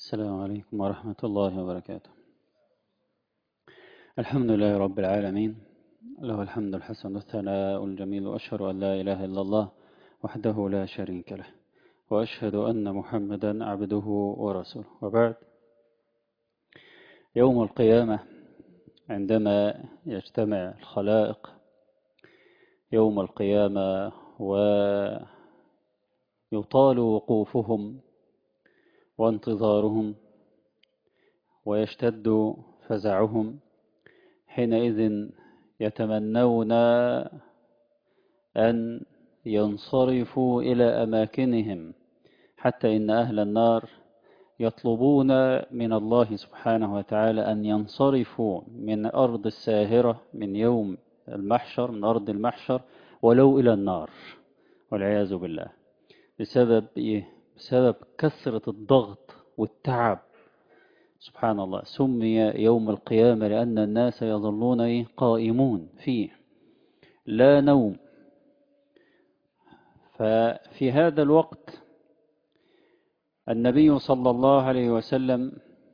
السلام عليكم ورحمة الله وبركاته الحمد لله رب العالمين له الحمد الحسن والثناء الجميل وأشهد أن لا إله إلا الله وحده لا شريك له وأشهد أن محمدا عبده ورسوله وبعد يوم القيامة عندما يجتمع الخلائق يوم القيامة ويطال وقوفهم وانتظارهم ويشتد فزعهم حينئذ يتمنون أن ينصرفوا إلى أماكنهم حتى إن أهل النار يطلبون من الله سبحانه وتعالى أن ينصرفوا من أرض الساهرة من يوم المحشر من أرض المحشر ولو إلى النار والعياذ بالله بسبب إيه؟ بسبب كثرة الضغط والتعب سبحان الله سمي يوم القيامة لأن الناس يظلون إيه؟ قائمون فيه لا نوم ففي هذا الوقت النبي صلى الله عليه وسلم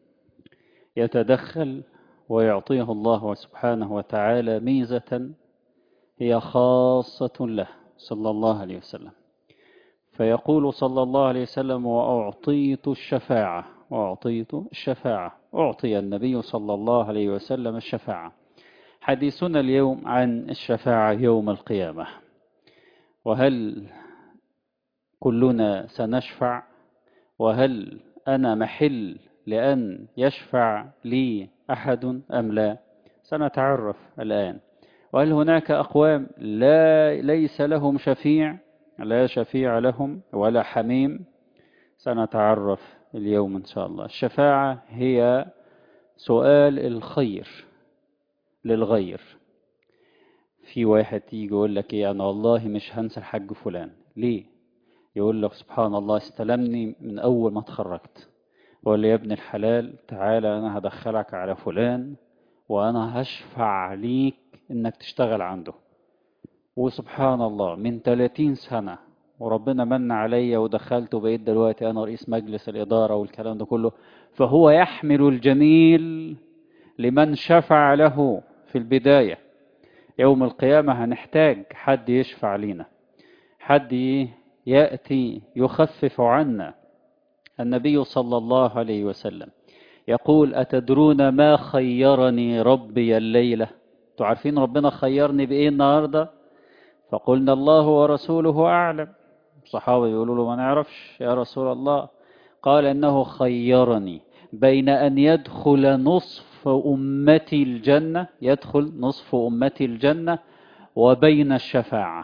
يتدخل ويعطيه الله سبحانه وتعالى ميزة هي خاصة له صلى الله عليه وسلم فيقول صلى الله عليه وسلم وأعطيت الشفاعة وأعطيت الشفاعة أعطي النبي صلى الله عليه وسلم الشفاعة حديثنا اليوم عن الشفاعة يوم القيامة وهل كلنا سنشفع وهل أنا محل لأن يشفع لي أحد أم لا سنتعرف الآن وهل هناك أقوام لا ليس لهم شفيع لا شفيع لهم ولا حميم سنتعرف اليوم إن شاء الله الشفاعة هي سؤال الخير للغير في واحد يجي يقول لك ايه انا والله مش هنسى الحاج فلان ليه يقول لك سبحان الله استلمني من اول ما اتخرجت وقال لي يا ابن الحلال تعالى انا هدخلك على فلان وانا هشفع ليك انك تشتغل عنده وسبحان الله من 30 سنة وربنا من عليا ودخلت وبقيت دلوقتي أنا رئيس مجلس الإدارة والكلام ده كله فهو يحمل الجميل لمن شفع له في البداية يوم القيامة هنحتاج حد يشفع لنا حد يأتي يخفف عنا النبي صلى الله عليه وسلم يقول أتدرون ما خيرني ربي الليلة تعرفين ربنا خيرني بإيه النهاردة فقلنا الله ورسوله أعلم الصحابة يقولوا له ما نعرفش يا رسول الله قال إنه خيرني بين أن يدخل نصف أمتي الجنة يدخل نصف أمتي الجنة وبين الشفاعة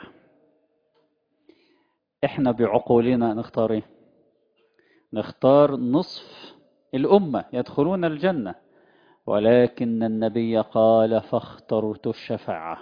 إحنا بعقولنا نختار إيه؟ نختار نصف الأمة يدخلون الجنة ولكن النبي قال فاخترت الشفاعة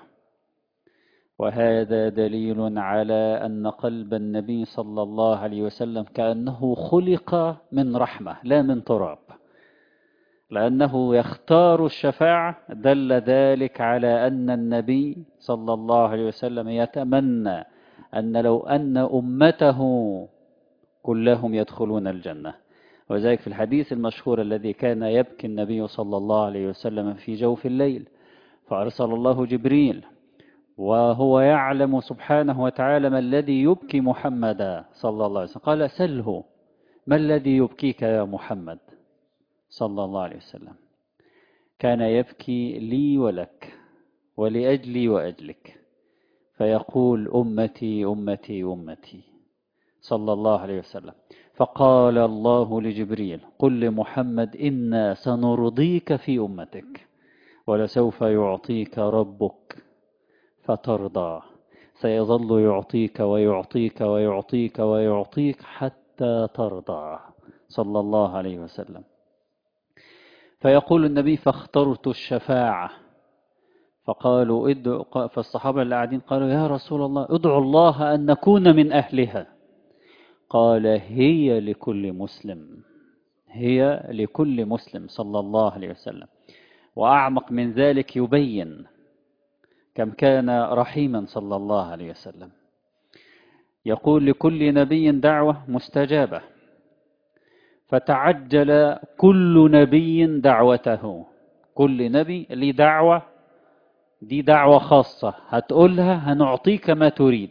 وهذا دليل على أن قلب النبي صلى الله عليه وسلم كأنه خلق من رحمة لا من تراب لأنه يختار الشفاعة دل ذلك على أن النبي صلى الله عليه وسلم يتمنى أن لو أن أمته كلهم يدخلون الجنة وذلك في الحديث المشهور الذي كان يبكي النبي صلى الله عليه وسلم في جوف الليل فأرسل الله جبريل وهو يعلم سبحانه وتعالى ما الذي يبكي محمدا صلى الله عليه وسلم قال سله ما الذي يبكيك يا محمد صلى الله عليه وسلم كان يبكي لي ولك ولأجلي وأجلك فيقول أمتي أمتي أمتي صلى الله عليه وسلم فقال الله لجبريل قل لمحمد إنا سنرضيك في أمتك ولسوف يعطيك ربك فترضى سيظل يعطيك ويعطيك ويعطيك ويعطيك حتى ترضى صلى الله عليه وسلم فيقول النبي فاخترت الشفاعة فقالوا ادعوا فالصحابة اللي قاعدين قالوا يا رسول الله ادعوا الله أن نكون من أهلها قال هي لكل مسلم هي لكل مسلم صلى الله عليه وسلم وأعمق من ذلك يبين كم كان رحيما صلى الله عليه وسلم يقول لكل نبي دعوة مستجابة فتعجل كل نبي دعوته كل نبي ليه دعوة دي دعوة خاصة هتقولها هنعطيك ما تريد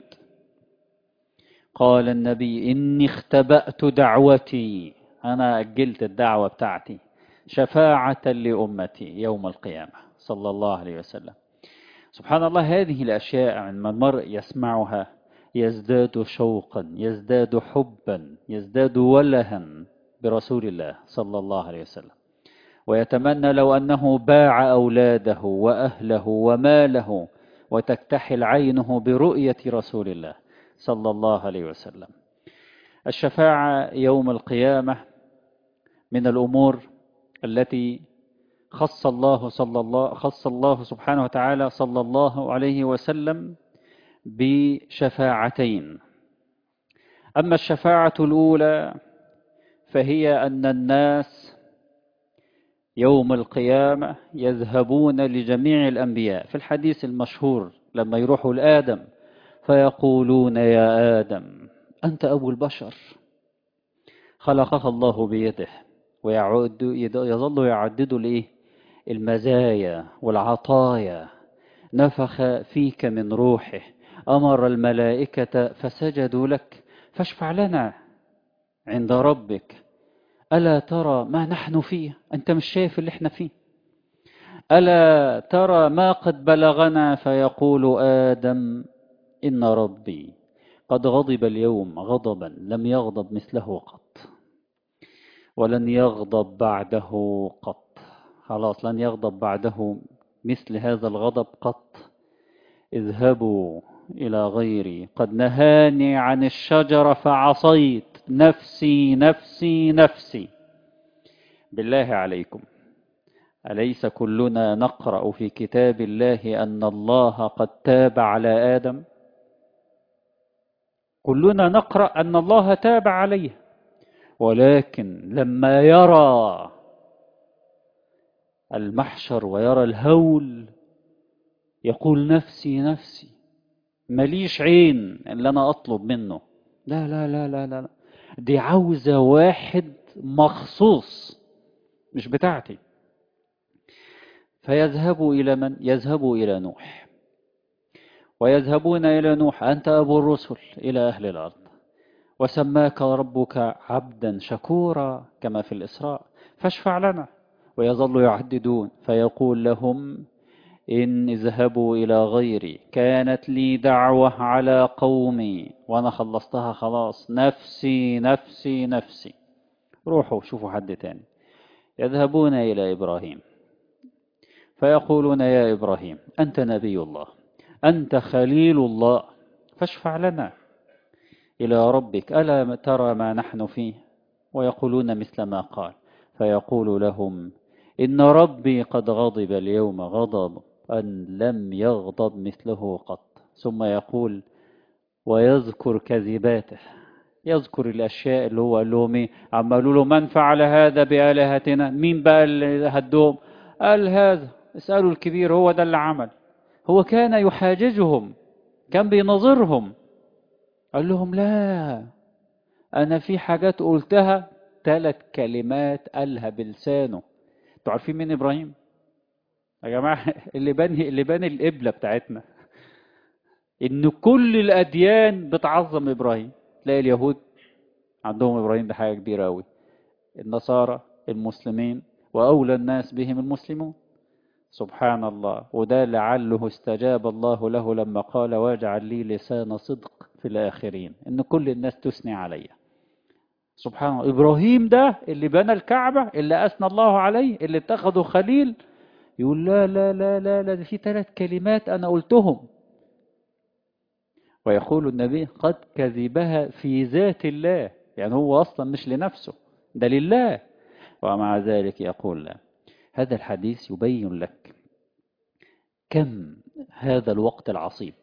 قال النبي إني اختبأت دعوتي أنا أجلت الدعوة بتاعتي شفاعة لأمتي يوم القيامة صلى الله عليه وسلم سبحان الله هذه الأشياء عندما المرء يسمعها يزداد شوقا يزداد حبا يزداد ولها برسول الله صلى الله عليه وسلم ويتمنى لو أنه باع أولاده وأهله وماله وتكتحل عينه برؤية رسول الله صلى الله عليه وسلم الشفاعة يوم القيامة من الأمور التي خص الله صلى الله خص الله سبحانه وتعالى صلى الله عليه وسلم بشفاعتين أما الشفاعة الأولى فهي أن الناس يوم القيامة يذهبون لجميع الأنبياء في الحديث المشهور لما يروحوا لآدم فيقولون يا آدم أنت أبو البشر خلقك الله بيده ويعد يظل يعدد الإيه المزايا والعطايا نفخ فيك من روحه أمر الملائكة فسجدوا لك فاشفع لنا عند ربك ألا ترى ما نحن فيه أنت مش شايف اللي احنا فيه ألا ترى ما قد بلغنا فيقول آدم إن ربي قد غضب اليوم غضبا لم يغضب مثله قط ولن يغضب بعده قط خلاص لن يغضب بعده مثل هذا الغضب قط اذهبوا إلى غيري قد نهاني عن الشجرة فعصيت نفسي نفسي نفسي بالله عليكم أليس كلنا نقرأ في كتاب الله أن الله قد تاب على آدم كلنا نقرأ أن الله تاب عليه ولكن لما يرى المحشر ويرى الهول يقول نفسي نفسي ماليش عين اللي أنا أطلب منه لا لا لا لا لا دي عاوزة واحد مخصوص مش بتاعتي فيذهبوا إلى من؟ يذهبوا إلى نوح ويذهبون إلى نوح أنت أبو الرسل إلى أهل الأرض وسماك ربك عبدا شكورا كما في الإسراء فاشفع لنا ويظل يعددون فيقول لهم إن اذهبوا إلى غيري كانت لي دعوة على قومي وأنا خلصتها خلاص نفسي نفسي نفسي روحوا شوفوا حد تاني يذهبون إلى إبراهيم فيقولون يا إبراهيم أنت نبي الله أنت خليل الله فاشفع لنا إلى ربك ألا ترى ما نحن فيه ويقولون مثل ما قال فيقول لهم إن ربي قد غضب اليوم غضب أن لم يغضب مثله قط ثم يقول ويذكر كذباته يذكر الأشياء اللي هو قال لهم إيه عمالوا له من فعل هذا بآلهتنا مين بقى اللي هدوهم قال هذا اسألوا الكبير هو ده اللي عمل هو كان يحاججهم كان بينظرهم قال لهم لا أنا في حاجات قلتها ثلاث كلمات قالها بلسانه انتوا عارفين مين إبراهيم يا جماعة اللي بني اللي بني القبلة بتاعتنا إن كل الأديان بتعظم إبراهيم تلاقي اليهود عندهم إبراهيم ده حاجة كبيرة أوي النصارى المسلمين وأولى الناس بهم المسلمون سبحان الله وده لعله استجاب الله له لما قال واجعل لي لسان صدق في الآخرين إن كل الناس تثني علي سبحان الله إبراهيم ده اللي بنى الكعبة اللي أثنى الله عليه اللي اتخذه خليل يقول لا لا لا لا لا ده في ثلاث كلمات أنا قلتهم ويقول النبي قد كذبها في ذات الله يعني هو أصلا مش لنفسه ده لله ومع ذلك يقول لا هذا الحديث يبين لك كم هذا الوقت العصيب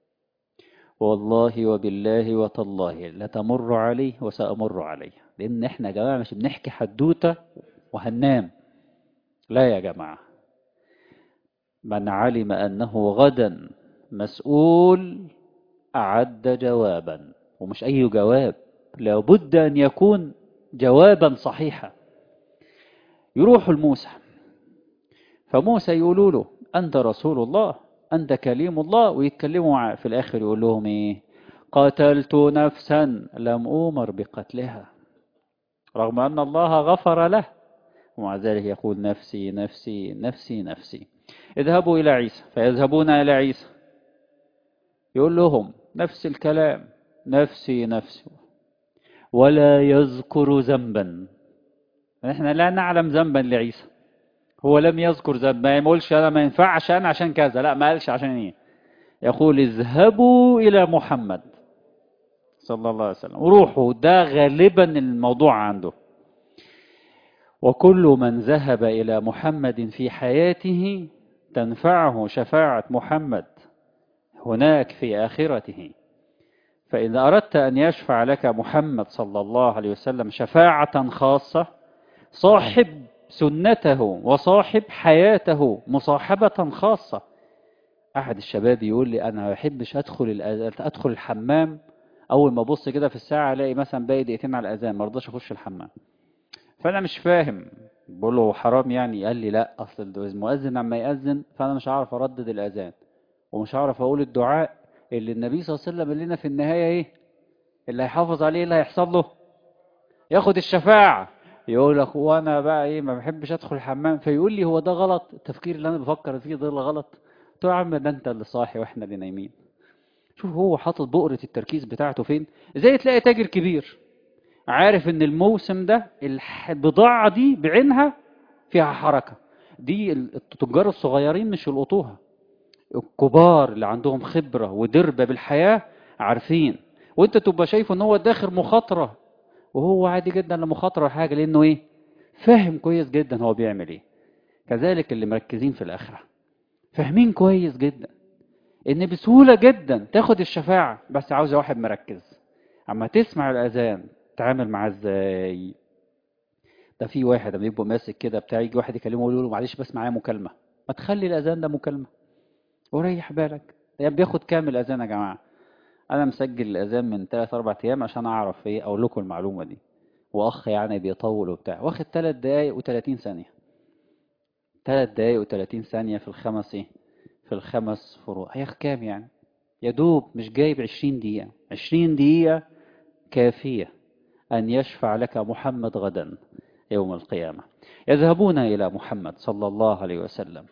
والله وبالله وتالله لتمر عليه وسأمر عليه لأن احنا يا جماعة مش بنحكي حدوتة وهننام لا يا جماعة من علم أنه غدا مسؤول أعد جوابا ومش أي جواب لابد أن يكون جوابا صحيحا يروحوا لموسى فموسى يقولوا له أنت رسول الله أنت كليم الله ويتكلموا معاه في الآخر يقول لهم إيه قتلت نفسا لم أؤمر بقتلها رغم أن الله غفر له ومع ذلك يقول نفسي نفسي نفسي نفسي اذهبوا إلى عيسى فيذهبون إلى عيسى يقول لهم نفس الكلام نفسي نفسي ولا يذكر ذنبا احنا لا نعلم ذنبا لعيسى هو لم يذكر ذنب ما يقولش انا ما ينفعش انا عشان كذا لا ما قالش عشان ايه يقول اذهبوا الى محمد صلى الله عليه وسلم روحوا ده غالبا الموضوع عنده وكل من ذهب الى محمد في حياته تنفعه شفاعه محمد هناك في اخرته فإذا أردت أن يشفع لك محمد صلى الله عليه وسلم شفاعة خاصة صاحب سنته وصاحب حياته مصاحبة خاصة أحد الشباب يقول لي أنا ما بحبش أدخل أدخل الحمام أول ما أبص كده في الساعة ألاقي مثلا باقي دقيقتين على الأذان ما رضاش أخش الحمام فأنا مش فاهم بقول له حرام يعني قال لي لا أصل المؤذن لما يأذن فأنا مش هعرف أردد الأذان ومش هعرف أقول الدعاء اللي النبي صلى الله عليه وسلم قال لنا في النهاية ايه اللي هيحافظ عليه اللي هيحصل له ياخد الشفاعة يقول لك وانا بقى ايه ما بحبش ادخل الحمام فيقول لي هو ده غلط التفكير اللي انا بفكر فيه ده غلط قلت له يا عم ده انت اللي صاحي واحنا اللي نايمين شوف هو حاطط بؤرة التركيز بتاعته فين زي تلاقي تاجر كبير عارف ان الموسم ده البضاعة دي بعينها فيها حركة دي التجار الصغيرين مش يلقطوها الكبار اللي عندهم خبرة ودربة بالحياة عارفين وانت تبقى شايفه ان هو داخل مخاطرة وهو عادي جدا لمخاطرة حاجة لانه ايه فاهم كويس جدا هو بيعمل ايه كذلك اللي مركزين في الاخرة فاهمين كويس جدا ان بسهولة جدا تاخد الشفاعة بس عاوز واحد مركز اما تسمع الاذان تعامل معاه ازاي ده في واحد لما يبقى ماسك كده بتاع يجي واحد يكلمه ويقول له معلش بس معايا مكالمة ما تخلي الاذان ده مكالمة وريح بالك ده بياخد كام الاذان يا جماعه انا مسجل الاذان من 3 4 ايام عشان اعرف ايه اقول لكم المعلومه دي واخ يعني بيطول وبتاع واخد 3 دقايق و30 ثانيه 3 دقايق و30 ثانيه في الخمس ايه في الخمس فروع هياخد كام يعني يا دوب مش جايب 20 دقيقه 20 دقيقه كافيه ان يشفع لك محمد غدا يوم القيامه يذهبون الى محمد صلى الله عليه وسلم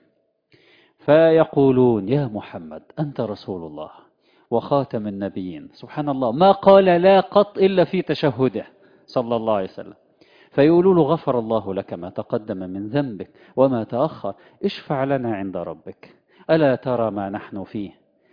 فيقولون يا محمد أنت رسول الله وخاتم النبيين سبحان الله ما قال لا قط إلا في تشهده صلى الله عليه وسلم فيقولوا له غفر الله لك ما تقدم من ذنبك وما تأخر اشفع لنا عند ربك ألا ترى ما نحن فيه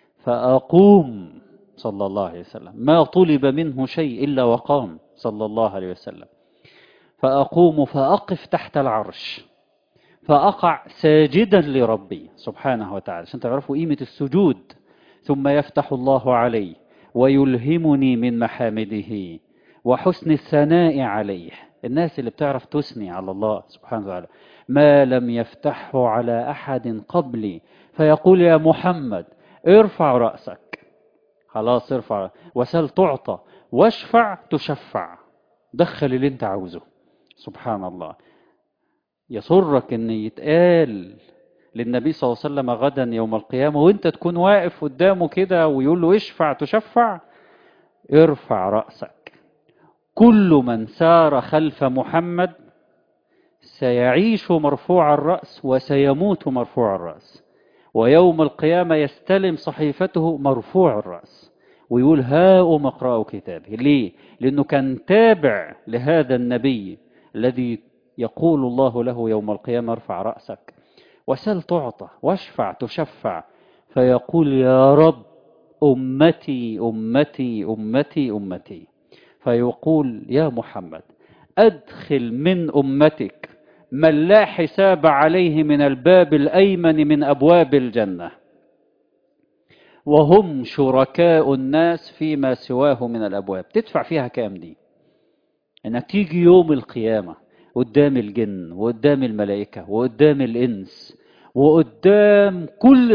فأقوم صلى الله عليه وسلم ما طلب منه شيء إلا وقام صلى الله عليه وسلم فأقوم فأقف تحت العرش فأقع ساجدا لربي سبحانه وتعالى عشان تعرفوا قيمة السجود ثم يفتح الله علي ويلهمني من محامده وحسن الثناء عليه الناس اللي بتعرف تثني على الله سبحانه وتعالى ما لم يفتحه على أحد قبلي فيقول يا محمد ارفع رأسك خلاص ارفع وسل تعطى واشفع تشفع دخل اللي انت عاوزه سبحان الله يسرك ان يتقال للنبي صلى الله عليه وسلم غدا يوم القيامة وانت تكون واقف قدامه كده ويقول له اشفع تشفع ارفع رأسك كل من سار خلف محمد سيعيش مرفوع الرأس وسيموت مرفوع الرأس ويوم القيامة يستلم صحيفته مرفوع الرأس ويقول هاؤم اقرأوا كتابه ليه؟ لأنه كان تابع لهذا النبي الذي يقول الله له يوم القيامة ارفع رأسك وسل تعطى واشفع تشفع فيقول يا رب أمتي أمتي أمتي أمتي فيقول يا محمد أدخل من أمتك من لا حساب عليه من الباب الأيمن من أبواب الجنة وهم شركاء الناس فيما سواه من الأبواب تدفع فيها كام دي انك تيجي يوم القيامة قدام الجن وقدام الملائكة وقدام الإنس وقدام كل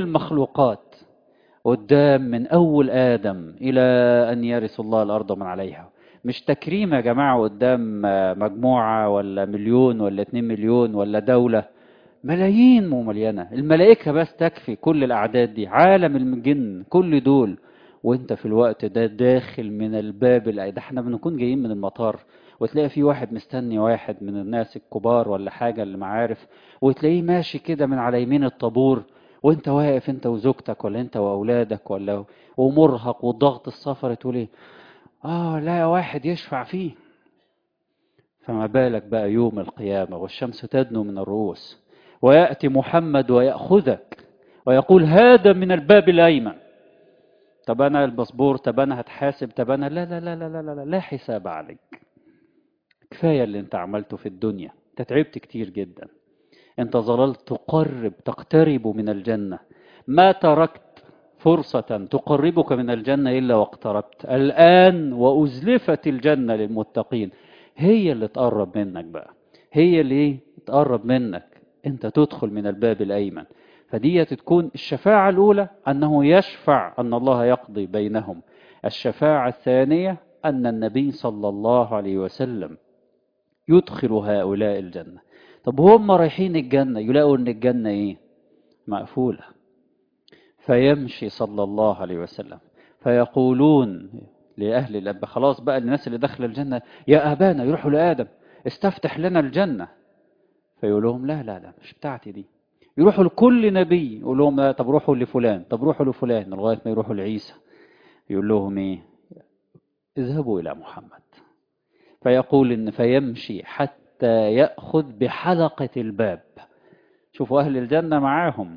المخلوقات قدام من أول آدم إلى أن يرث الله الأرض من عليها مش تكريم يا جماعة قدام مجموعة ولا مليون ولا اتنين مليون ولا دولة ملايين ومليانة الملائكة بس تكفي كل الأعداد دي عالم الجن كل دول وانت في الوقت ده داخل من الباب ده احنا بنكون جايين من المطار وتلاقي في واحد مستني واحد من الناس الكبار ولا حاجة اللي معارف وتلاقيه ماشي كده من على يمين الطابور وانت واقف انت وزوجتك ولا انت واولادك ولا ومرهق وضغط السفر تقول ايه اه لا واحد يشفع فيه فما بالك بقى يوم القيامة والشمس تدنو من الرؤوس ويأتي محمد ويأخذك ويقول هذا من الباب الأيمن طب أنا الباسبور طب أنا هتحاسب طب أنا لا لا لا لا لا لا, لا حساب عليك كفاية اللي انت عملته في الدنيا انت تعبت كتير جدا انت ظللت تقرب تقترب من الجنة ما تركت فرصة تقربك من الجنة إلا واقتربت الآن وأزلفت الجنة للمتقين هي اللي تقرب منك بقى هي اللي تقرب منك انت تدخل من الباب الأيمن فدي تكون الشفاعة الأولى أنه يشفع أن الله يقضي بينهم الشفاعة الثانية أن النبي صلى الله عليه وسلم يدخل هؤلاء الجنة طب هم رايحين الجنة يلاقوا أن الجنة إيه مقفولة فيمشي صلى الله عليه وسلم فيقولون لأهل الأب خلاص بقى الناس اللي دخل الجنة يا أبانا يروحوا لآدم استفتح لنا الجنة فيقول لهم لا لا لا مش بتاعتي دي يروحوا لكل نبي يقول لهم لا طب روحوا لفلان طب روحوا لفلان لغاية ما يروحوا لعيسى يقول لهم ايه اذهبوا إلى محمد فيقول إن فيمشي حتى يأخذ بحلقة الباب شوفوا أهل الجنة معاهم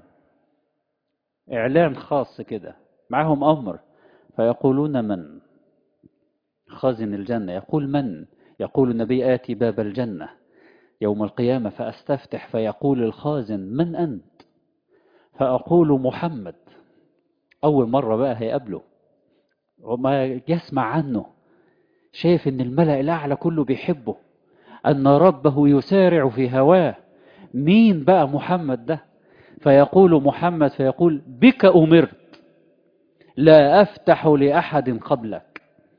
إعلان خاص كده معاهم أمر فيقولون من خازن الجنة يقول من يقول النبي آتي باب الجنة يوم القيامة فأستفتح فيقول الخازن من أنت فأقول محمد أول مرة بقى هيقابله وما يسمع عنه شايف ان الملأ الأعلى كله بيحبه أن ربه يسارع في هواه مين بقى محمد ده فيقول محمد فيقول بك أمرت لا أفتح لأحد قبلك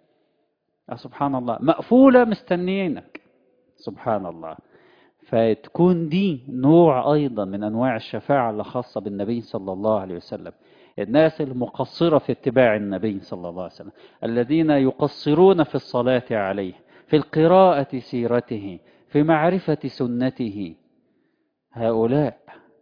سبحان الله مقفولة مستنيينك سبحان الله فتكون دي نوع أيضا من أنواع الشفاعة اللي خاصة بالنبي صلى الله عليه وسلم الناس المقصرة في اتباع النبي صلى الله عليه وسلم الذين يقصرون في الصلاة عليه في القراءة سيرته في معرفة سنته هؤلاء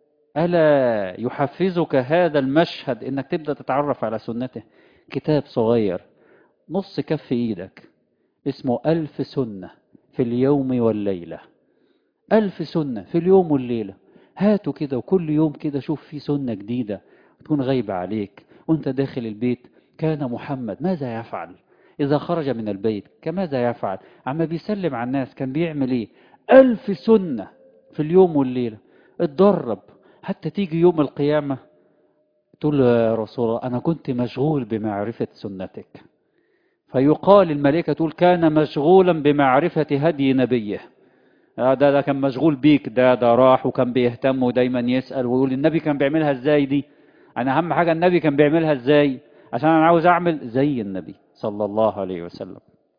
ألا يحفزك هذا المشهد إنك تبدأ تتعرف على سنته كتاب صغير نص كف إيدك اسمه ألف سنة في اليوم والليلة ألف سنة في اليوم والليلة هاتوا كده وكل يوم كده شوف في سنة جديدة تكون غايبة عليك وانت داخل البيت كان محمد ماذا يفعل إذا خرج من البيت كماذا يفعل عما بيسلم على الناس كان بيعمل إيه ألف سنة في اليوم والليلة اتدرب حتى تيجي يوم القيامة تقول يا رسول الله أنا كنت مشغول بمعرفة سنتك فيقال الملائكة تقول كان مشغولا بمعرفة هدي نبيه ده ده كان مشغول بيك ده ده راح وكان بيهتم ودايما يسأل ويقول النبي كان بيعملها ازاي دي انا اهم حاجة النبي كان بيعملها ازاي عشان انا عاوز اعمل زي النبي صلى الله عليه وسلم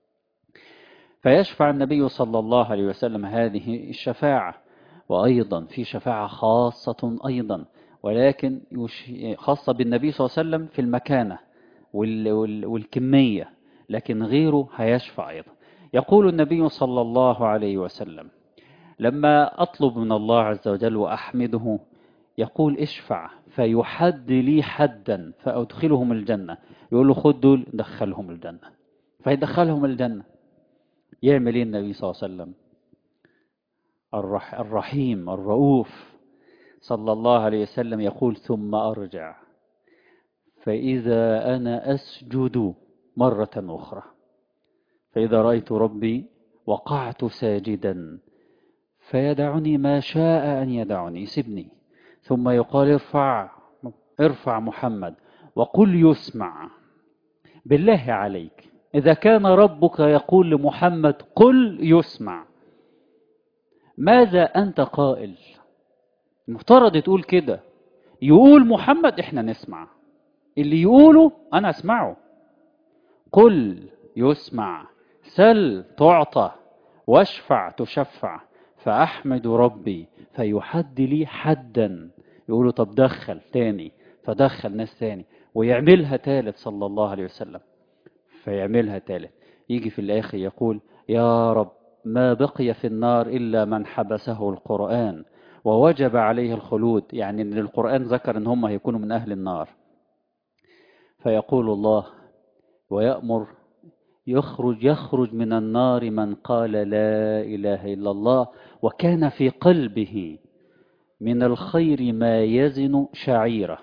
فيشفع النبي صلى الله عليه وسلم هذه الشفاعة وأيضا في شفاعة خاصة أيضا ولكن خاصة بالنبي صلى الله عليه وسلم في المكانة والكمية لكن غيره هيشفع أيضا يقول النبي صلى الله عليه وسلم لما أطلب من الله عز وجل وأحمده يقول اشفع فيحد لي حدا فأدخلهم الجنة يقول له خد دول دخلهم الجنة فيدخلهم الجنة يعمل ايه النبي صلى الله عليه وسلم الرح الرحيم الرؤوف صلى الله عليه وسلم يقول ثم أرجع فإذا أنا أسجد مرة أخرى فإذا رأيت ربي وقعت ساجدا فيدعني ما شاء أن يدعني سبني ثم يقال ارفع ارفع محمد وقل يسمع بالله عليك إذا كان ربك يقول لمحمد قل يسمع ماذا أنت قائل المفترض تقول كده يقول محمد احنا نسمع اللي يقوله أنا أسمعه قل يسمع سل تعطى واشفع تشفع فأحمد ربي فيحد لي حدا يقولوا طب دخل تاني فدخل ناس تاني ويعملها تالت صلى الله عليه وسلم فيعملها تالت يجي في الآخر يقول يا رب ما بقي في النار إلا من حبسه القرآن ووجب عليه الخلود يعني ان القرآن ذكر ان هم هيكونوا من أهل النار فيقول الله ويأمر يخرج يخرج من النار من قال لا إله إلا الله وكان في قلبه من الخير ما يزن شعيرة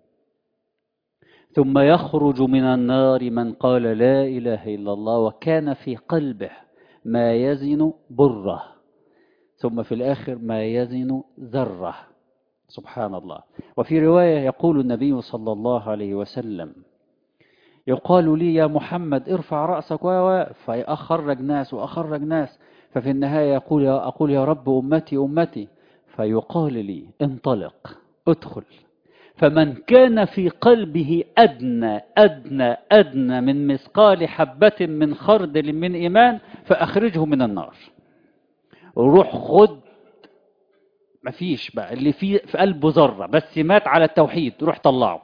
ثم يخرج من النار من قال لا إله إلا الله وكان في قلبه ما يزن بره ثم في الآخر ما يزن ذرة سبحان الله وفي رواية يقول النبي صلى الله عليه وسلم يقال لي يا محمد ارفع رأسك و فأخرج ناس وأخرج ناس ففي النهاية يقول يا أقول يا رب أمتي أمتي فيقال لي انطلق ادخل فمن كان في قلبه أدنى أدنى أدنى من مثقال حبة من خردل من إيمان فأخرجه من النار وروح خد مفيش بقى اللي في في قلبه ذرة بس مات على التوحيد روح طلعه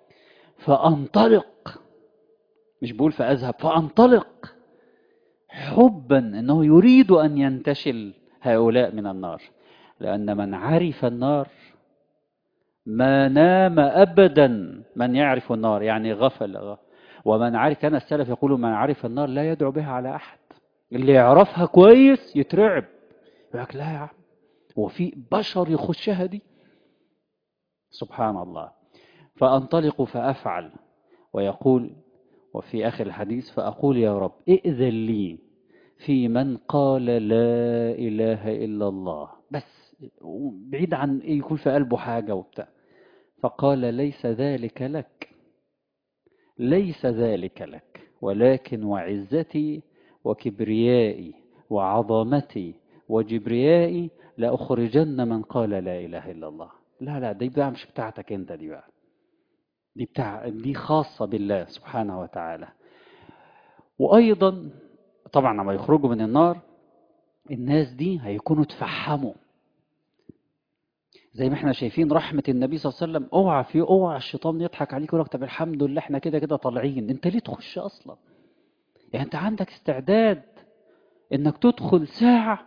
فأنطلق مش بقول فأذهب فأنطلق حبا أنه يريد أن ينتشل هؤلاء من النار لأن من عرف النار ما نام أبدا من يعرف النار يعني غفل ومن عرف كان السلف يقول من عرف النار لا يدعو بها على أحد اللي يعرفها كويس يترعب يقول لك لا يا عم هو في بشر يخشها دي سبحان الله فأنطلق فأفعل ويقول وفي آخر الحديث فأقول يا رب ائذن لي في من قال لا إله إلا الله بس بعيد عن يكون في قلبه حاجة وبتاع فقال ليس ذلك لك ليس ذلك لك ولكن وعزتي وكبريائي وعظمتي وجبريائي لأخرجن من قال لا إله إلا الله لا لا دي بقى مش بتاعتك انت دي بقى دي بتاع دي خاصة بالله سبحانه وتعالى وأيضا طبعا لما يخرجوا من النار الناس دي هيكونوا تفحموا زي ما احنا شايفين رحمة النبي صلى الله عليه وسلم اوعى في اوعى الشيطان يضحك عليك ويقول لك طب الحمد لله احنا كده كده طالعين انت ليه تخش اصلا يعني انت عندك استعداد انك تدخل ساعة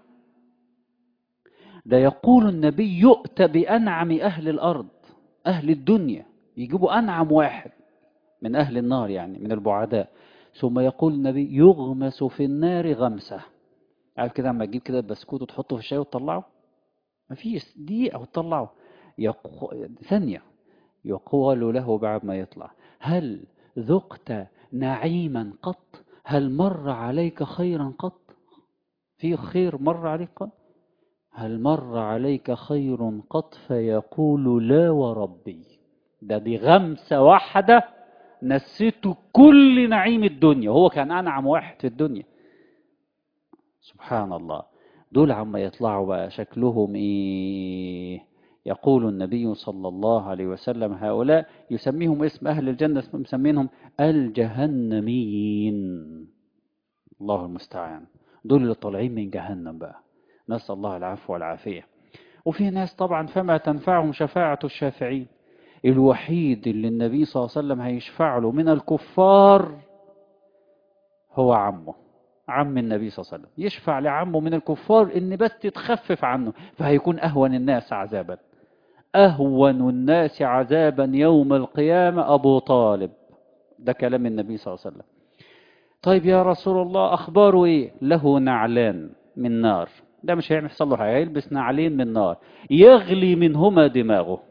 ده يقول النبي يؤتى بأنعم أهل الأرض أهل الدنيا يجيبوا أنعم واحد من أهل النار يعني من البعداء ثم يقول النبي يغمس في النار غمسة عارف كده لما تجيب كده البسكوت وتحطه في الشاي وتطلعه مفيش دقيقة وتطلعه يق... ثانية يقول له بعد ما يطلع هل ذقت نعيما قط هل مر عليك خيرا قط في خير مر عليك قط هل مر عليك خير قط فيقول لا وربي ده دي غمسة واحدة نسيته كل نعيم الدنيا هو كان أنعم واحد في الدنيا سبحان الله دول عما يطلعوا بقى شكلهم إيه يقول النبي صلى الله عليه وسلم هؤلاء يسميهم اسم أهل الجنة مسمينهم الجهنميين الله المستعان دول اللي طالعين من جهنم بقى نسأل الله العفو والعافية وفي ناس طبعا فما تنفعهم شفاعة الشافعين الوحيد اللي النبي صلى الله عليه وسلم هيشفع له من الكفار هو عمه عم النبي صلى الله عليه وسلم يشفع لعمه من الكفار ان بس تتخفف عنه فهيكون اهون الناس عذابا اهون الناس عذابا يوم القيامة ابو طالب ده كلام النبي صلى الله عليه وسلم طيب يا رسول الله اخباره ايه له نعلان من نار ده مش هيحصل له حاجه هيلبس نعلين من نار يغلي منهما دماغه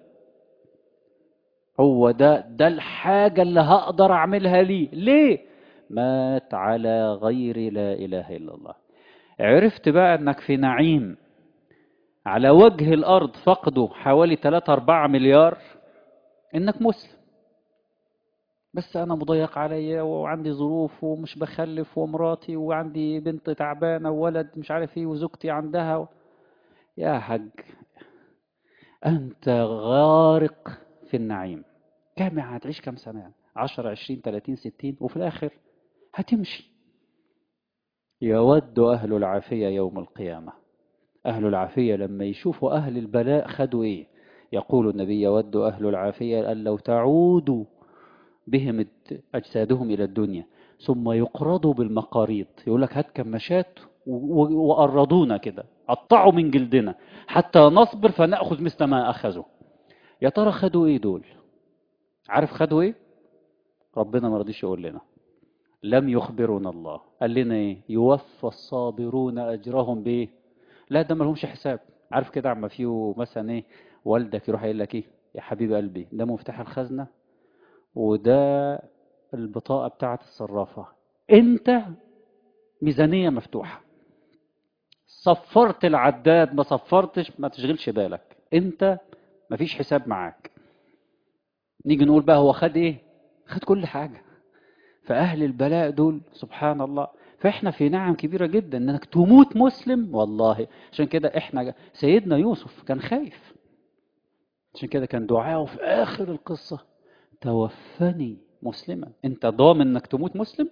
هو ده ده الحاجة اللي هقدر أعملها ليه ليه مات على غير لا إله إلا الله عرفت بقى أنك في نعيم على وجه الأرض فقده حوالي 3-4 مليار إنك مسلم بس أنا مضيق عليا وعندي ظروف ومش بخلف ومراتي وعندي بنت تعبانة وولد مش عارف إيه وزوجتي عندها و... يا حج أنت غارق في النعيم كام يعني هتعيش كام سنة يعني 10 20 30 60 وفي الآخر هتمشي يود أهل العافية يوم القيامة أهل العافية لما يشوفوا أهل البلاء خدوا إيه يقول النبي يود أهل العافية أن لو تعودوا بهم أجسادهم إلى الدنيا ثم يقرضوا بالمقاريض يقول لك هات كماشات وقرضونا كده قطعوا من جلدنا حتى نصبر فنأخذ مثل ما أخذوا يا ترى خدوا إيه دول عارف خدوا إيه ربنا ما رضيش يقول لنا لم يخبرنا الله قال لنا إيه يوفى الصابرون أجرهم بإيه لا ده ما لهمش حساب عارف كده عما فيه مثلا إيه والدك يروح يقول لك إيه يا حبيب قلبي ده مفتاح الخزنة وده البطاقة بتاعة الصرافة انت ميزانية مفتوحة صفرت العداد ما صفرتش ما تشغلش بالك انت مفيش حساب معاك نيجي نقول بقى هو خد ايه خد كل حاجة فأهل البلاء دول سبحان الله فإحنا في نعم كبيرة جدا إنك تموت مسلم والله عشان كده إحنا سيدنا يوسف كان خايف عشان كده كان دعاءه في آخر القصة توفني مسلما أنت ضامن إنك تموت مسلم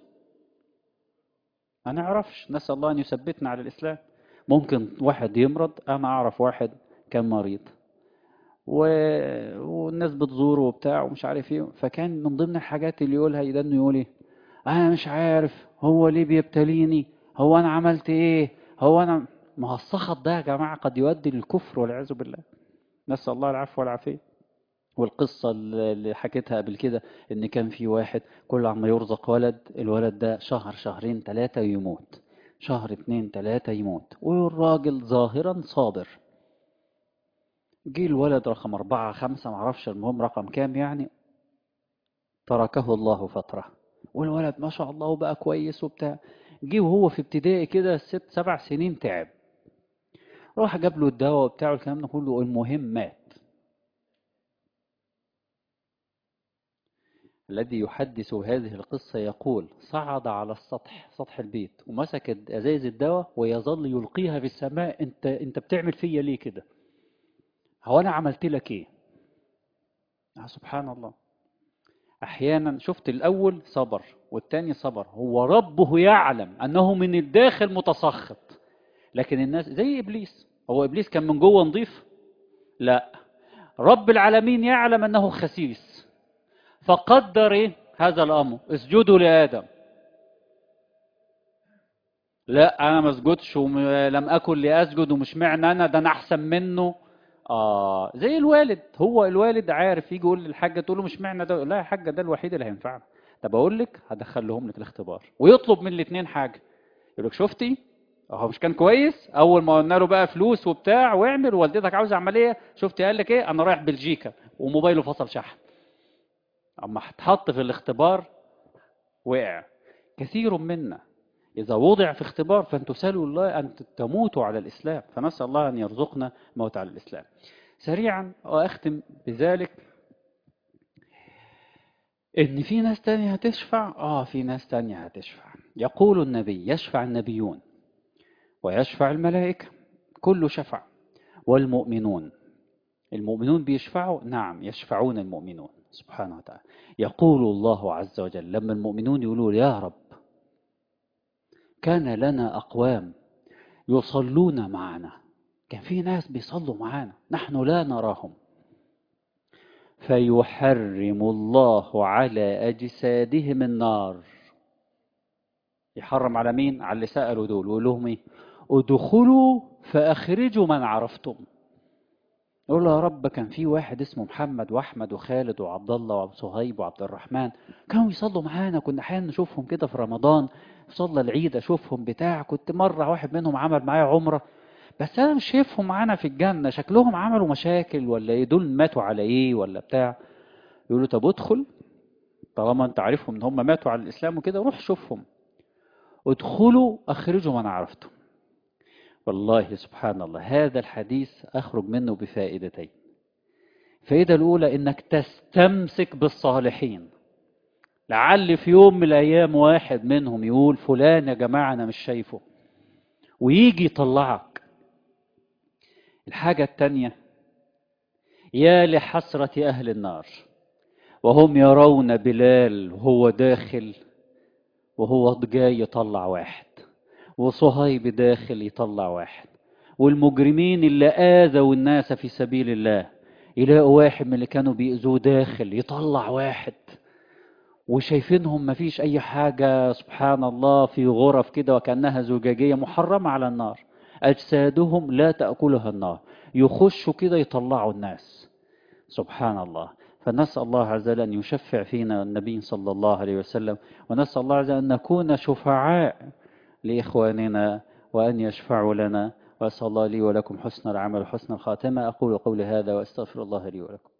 ما نعرفش نسأل الله أن يثبتنا على الإسلام ممكن واحد يمرض أنا أعرف واحد كان مريض و... والناس بتزوره وبتاع ومش عارف ايه فكان من ضمن الحاجات اللي يقولها ده انه يقول ايه انا مش عارف هو ليه بيبتليني هو انا عملت ايه هو انا ما هو السخط ده يا جماعه قد يؤدي للكفر والعياذ بالله نسال الله العفو والعافيه والقصة اللي حكيتها قبل كده إن كان في واحد كل عما يرزق ولد الولد ده شهر شهرين ثلاثة يموت شهر اتنين ثلاثة يموت والراجل ظاهرا صابر جه الولد رقم أربعة خمسة معرفش المهم رقم كام يعني تركه الله فترة والولد ما شاء الله بقى كويس وبتاع جه وهو في ابتدائي كده ست سبع سنين تعب راح جاب له الدواء بتاعه الكلام ده كله المهم مات الذي يحدث هذه القصة يقول صعد على السطح سطح البيت ومسك ازايز الدواء ويظل يلقيها في السماء انت انت بتعمل فيا ليه كده هو انا عملت لك ايه آه سبحان الله احيانا شفت الاول صبر والتاني صبر هو ربه يعلم انه من الداخل متسخط لكن الناس زي ابليس هو ابليس كان من جوه نظيف لا رب العالمين يعلم انه خسيس فقدر إيه؟ هذا الامر اسجدوا لادم لا انا ما اسجدش ولم اكن لاسجد ومش معنى انا ده انا احسن منه اه زي الوالد هو الوالد عارف يجي يقول للحاجه تقول له مش معنى ده لا يا حاجه ده الوحيد اللي هينفعنا طب اقول لك هدخلهم لك الاختبار ويطلب من الاثنين حاجه يقول لك شفتي هو مش كان كويس اول ما قلنا له بقى فلوس وبتاع واعمل ووالدتك عاوزه عمليه شفتي قال لك ايه انا رايح بلجيكا وموبايله فصل شحن اما اتحط في الاختبار وقع كثير منا إذا وضع في اختبار فأن تسألوا الله أن تموتوا على الإسلام فنسأل الله أن يرزقنا موت على الإسلام سريعا وأختم بذلك إن في ناس تانية هتشفع آه في ناس تانية هتشفع يقول النبي يشفع النبيون ويشفع الملائكة كل شفع والمؤمنون المؤمنون بيشفعوا نعم يشفعون المؤمنون سبحانه وتعالى يقول الله عز وجل لما المؤمنون يقولوا يا رب كان لنا أقوام يصلون معنا كان في ناس بيصلوا معنا نحن لا نراهم فيحرم الله على أجسادهم النار يحرم على مين؟ على اللي سألوا دول ويقول لهم ايه؟ ادخلوا فأخرجوا من عرفتم يقول له يا رب كان في واحد اسمه محمد واحمد وخالد وعبد الله وابو صهيب وعبد الرحمن كانوا يصلوا معانا كنا احيانا نشوفهم كده في رمضان صلى العيد اشوفهم بتاع كنت مره واحد منهم عمل معايا عمره بس انا مش شايفهم معانا في الجنه شكلهم عملوا مشاكل ولا ايه دول ماتوا على ايه ولا بتاع يقولوا طب ادخل طالما انت عارفهم ان هم ماتوا على الاسلام وكده روح شوفهم ادخلوا اخرجوا من عرفتم والله سبحان الله هذا الحديث أخرج منه بفائدتين الفائدة الأولى إنك تستمسك بالصالحين لعل في يوم من الأيام واحد منهم يقول فلان يا جماعة أنا مش شايفه ويجي يطلعك الحاجة التانية يا لحسرة أهل النار وهم يرون بلال وهو داخل وهو جاي يطلع واحد وصهيب داخل يطلع واحد والمجرمين اللي آذوا الناس في سبيل الله يلاقوا واحد من اللي كانوا بيأذوه داخل يطلع واحد وشايفينهم مفيش أي حاجة سبحان الله في غرف كده وكأنها زجاجية محرمة على النار أجسادهم لا تأكلها النار يخشوا كده يطلعوا الناس سبحان الله فنسأل الله عز وجل أن يشفع فينا النبي صلى الله عليه وسلم ونسأل الله عز وجل أن نكون شفعاء لإخواننا وأن يشفعوا لنا وأسأل الله لي ولكم حسن العمل وحسن الخاتمة أقول قولي هذا وأستغفر الله لي ولكم